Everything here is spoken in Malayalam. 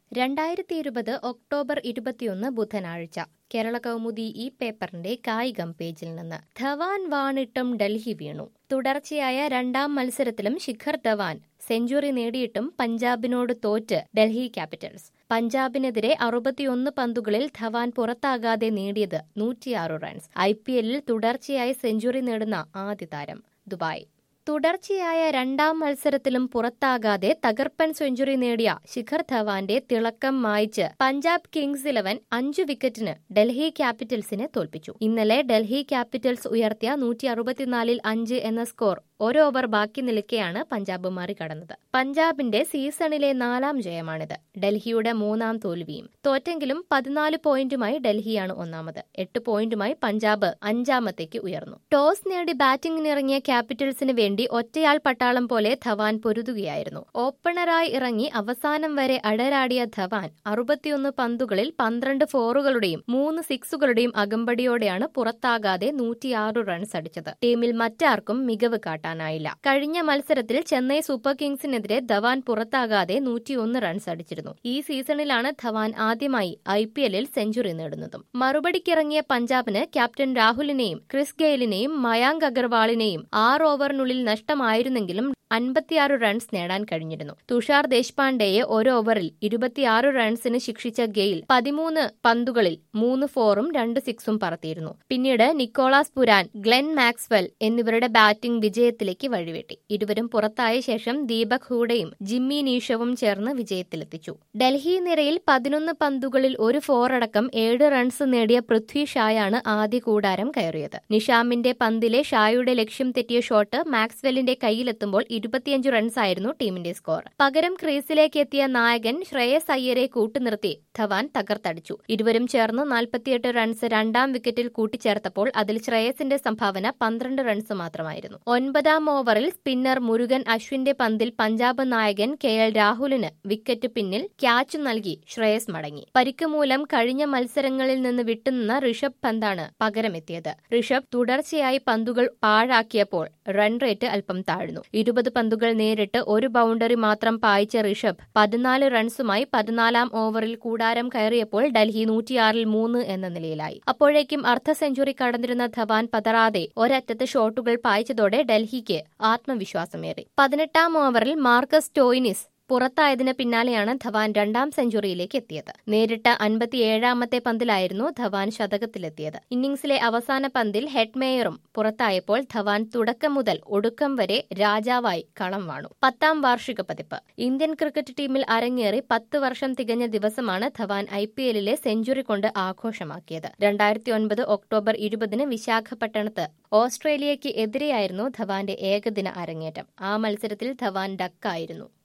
രണ്ടായിരത്തി ഇരുപത് ഒക്ടോബർ ഇരുപത്തിയൊന്ന് ബുധനാഴ്ച കേരള കൗമുദി ഈ പേപ്പറിന്റെ കായികം പേജിൽ നിന്ന് ധവാൻ വാണിട്ടും ഡൽഹി വീണു തുടർച്ചയായ രണ്ടാം മത്സരത്തിലും ശിഖർ ധവാൻ സെഞ്ചുറി നേടിയിട്ടും പഞ്ചാബിനോട് തോറ്റ് ഡൽഹി ക്യാപിറ്റൽസ് പഞ്ചാബിനെതിരെ അറുപത്തിയൊന്ന് പന്തുകളിൽ ധവാൻ പുറത്താകാതെ നേടിയത് നൂറ്റിയാറ് റൺസ് ഐ പി എല്ലിൽ തുടർച്ചയായി സെഞ്ചുറി നേടുന്ന ആദ്യ താരം ദുബായ് തുടർച്ചയായ രണ്ടാം മത്സരത്തിലും പുറത്താകാതെ തകർപ്പൻ സെഞ്ചുറി നേടിയ ശിഖർ ധവാന്റെ തിളക്കം മായ്ച്ച് പഞ്ചാബ് കിങ്സ് ഇലവൻ അഞ്ചു വിക്കറ്റിന് ഡൽഹി ക്യാപിറ്റൽസിനെ തോൽപ്പിച്ചു ഇന്നലെ ഡൽഹി ക്യാപിറ്റൽസ് ഉയർത്തിയ നൂറ്റി അറുപത്തിനാലിൽ അഞ്ച് എന്ന സ്കോർ ഒരു ഓവർ ബാക്കി നിൽക്കെയാണ് പഞ്ചാബ് മറികടന്നത് പഞ്ചാബിന്റെ സീസണിലെ നാലാം ജയമാണിത് ഡൽഹിയുടെ മൂന്നാം തോൽവിയും തോറ്റെങ്കിലും പതിനാല് പോയിന്റുമായി ഡൽഹിയാണ് ഒന്നാമത് എട്ട് പോയിന്റുമായി പഞ്ചാബ് അഞ്ചാമത്തേക്ക് ഉയർന്നു ടോസ് നേടി ബാറ്റിംഗിനിറങ്ങിയ ക്യാപിറ്റൽസിന് വേണ്ടി ഒറ്റയാൾ പട്ടാളം പോലെ ധവാൻ പൊരുതുകയായിരുന്നു ഓപ്പണറായി ഇറങ്ങി അവസാനം വരെ അടരാടിയ ധവാൻ അറുപത്തിയൊന്ന് പന്തുകളിൽ പന്ത്രണ്ട് ഫോറുകളുടെയും മൂന്ന് സിക്സുകളുടെയും അകമ്പടിയോടെയാണ് പുറത്താകാതെ നൂറ്റിയാറ് റൺസ് അടിച്ചത് ടീമിൽ മറ്റാർക്കും മികവ് കാട്ടാനായില്ല കഴിഞ്ഞ മത്സരത്തിൽ ചെന്നൈ സൂപ്പർ കിങ്സിനെതിരെ ധവാൻ പുറത്താകാതെ നൂറ്റിയൊന്ന് റൺസ് അടിച്ചിരുന്നു ഈ സീസണിലാണ് ധവാൻ ആദ്യമായി ഐ പി എല്ലിൽ സെഞ്ചുറി നേടുന്നതും മറുപടിക്കിറങ്ങിയ പഞ്ചാബിന് ക്യാപ്റ്റൻ രാഹുലിനെയും ക്രിസ് ഗെയിലിനെയും മയാങ്ക് അഗർവാളിനെയും ആറ് ഓവറിനുള്ളിൽ നഷ്ടമായിരുന്നെങ്കിലും അൻപത്തിയാറ് റൺസ് നേടാൻ കഴിഞ്ഞിരുന്നു തുഷാർ ദേശ്പാണ്ഡെയെ ഒരു ഓവറിൽ ഇരുപത്തിയാറ് റൺസിന് ശിക്ഷിച്ച ഗെയിൽ പതിമൂന്ന് പന്തുകളിൽ മൂന്ന് ഫോറും രണ്ട് സിക്സും പറത്തിയിരുന്നു പിന്നീട് നിക്കോളാസ് പുരാൻ ഗ്ലെൻ മാക്സ്വെൽ എന്നിവരുടെ ബാറ്റിംഗ് വിജയത്തിലേക്ക് വഴിവെട്ടി ഇരുവരും പുറത്തായ ശേഷം ദീപക് ഹൂഡയും ജിമ്മി നീഷവും ചേർന്ന് വിജയത്തിലെത്തിച്ചു ഡൽഹി നിരയിൽ പതിനൊന്ന് പന്തുകളിൽ ഒരു ഫോറടക്കം ഏഴ് റൺസ് നേടിയ പൃഥ്വി ഷായാണ് ആദ്യ കൂടാരം കയറിയത് നിഷാമിന്റെ പന്തിലെ ഷായുടെ ലക്ഷ്യം തെറ്റിയ ഷോട്ട് മാക്സ്വെല്ലിന്റെ കയ്യിലെത്തുമ്പോൾ ഇരുപത്തിയഞ്ച് റൺസായിരുന്നു ടീമിന്റെ സ്കോർ പകരം ക്രീസിലേക്ക് എത്തിയ നായകൻ ശ്രേയസ് അയ്യരെ കൂട്ടുനിർത്തി ധവാൻ തകർത്തടിച്ചു ഇരുവരും ചേർന്ന് നാൽപ്പത്തിയെട്ട് റൺസ് രണ്ടാം വിക്കറ്റിൽ കൂട്ടിച്ചേർത്തപ്പോൾ അതിൽ ശ്രേയസിന്റെ സംഭാവന പന്ത്രണ്ട് റൺസ് മാത്രമായിരുന്നു ഒൻപതാം ഓവറിൽ സ്പിന്നർ മുരുകൻ അശ്വിന്റെ പന്തിൽ പഞ്ചാബ് നായകൻ കെ എൽ രാഹുലിന് വിക്കറ്റ് പിന്നിൽ ക്യാച്ച് നൽകി ശ്രേയസ് മടങ്ങി പരിക്ക് മൂലം കഴിഞ്ഞ മത്സരങ്ങളിൽ നിന്ന് വിട്ടുനിന്ന ഋഷഭ് പന്താണ് പകരമെത്തിയത് ഋഷഭ് തുടർച്ചയായി പന്തുകൾ പാഴാക്കിയപ്പോൾ റൺ റേറ്റ് അല്പം താഴ്ന്നു ഇരുപത് പന്തുകൾ നേരിട്ട് ഒരു ബൗണ്ടറി മാത്രം പായിച്ച ഋഷഭ് പതിനാല് റൺസുമായി പതിനാലാം ഓവറിൽ കൂടാരം കയറിയപ്പോൾ ഡൽഹി നൂറ്റിയാറിൽ മൂന്ന് എന്ന നിലയിലായി അപ്പോഴേക്കും അർദ്ധ സെഞ്ചുറി കടന്നിരുന്ന ധവാൻ പതറാതെ ഒരറ്റത്ത് ഷോട്ടുകൾ പായിച്ചതോടെ ഡൽഹിക്ക് ആത്മവിശ്വാസമേറി പതിനെട്ടാം ഓവറിൽ മാർക്കസ് ടോയിനിസ് പുറത്തായതിന് പിന്നാലെയാണ് ധവാൻ രണ്ടാം സെഞ്ചുറിയിലേക്ക് എത്തിയത് നേരിട്ട് അൻപത്തിയേഴാമത്തെ പന്തിലായിരുന്നു ധവാൻ ശതകത്തിലെത്തിയത് ഇന്നിംഗ്സിലെ അവസാന പന്തിൽ ഹെഡ്മേയറും പുറത്തായപ്പോൾ ധവാൻ തുടക്കം മുതൽ ഒടുക്കം വരെ രാജാവായി കളം വാണു പത്താം വാർഷിക പതിപ്പ് ഇന്ത്യൻ ക്രിക്കറ്റ് ടീമിൽ അരങ്ങേറി പത്ത് വർഷം തികഞ്ഞ ദിവസമാണ് ധവാൻ ഐ പി എല്ലിലെ സെഞ്ചുറി കൊണ്ട് ആഘോഷമാക്കിയത് രണ്ടായിരത്തി ഒൻപത് ഒക്ടോബർ ഇരുപതിന് വിശാഖപട്ടണത്ത് ഓസ്ട്രേലിയയ്ക്ക് എതിരെയായിരുന്നു ധവാന്റെ ഏകദിന അരങ്ങേറ്റം ആ മത്സരത്തിൽ ധവാൻ ഡക്കായിരുന്നു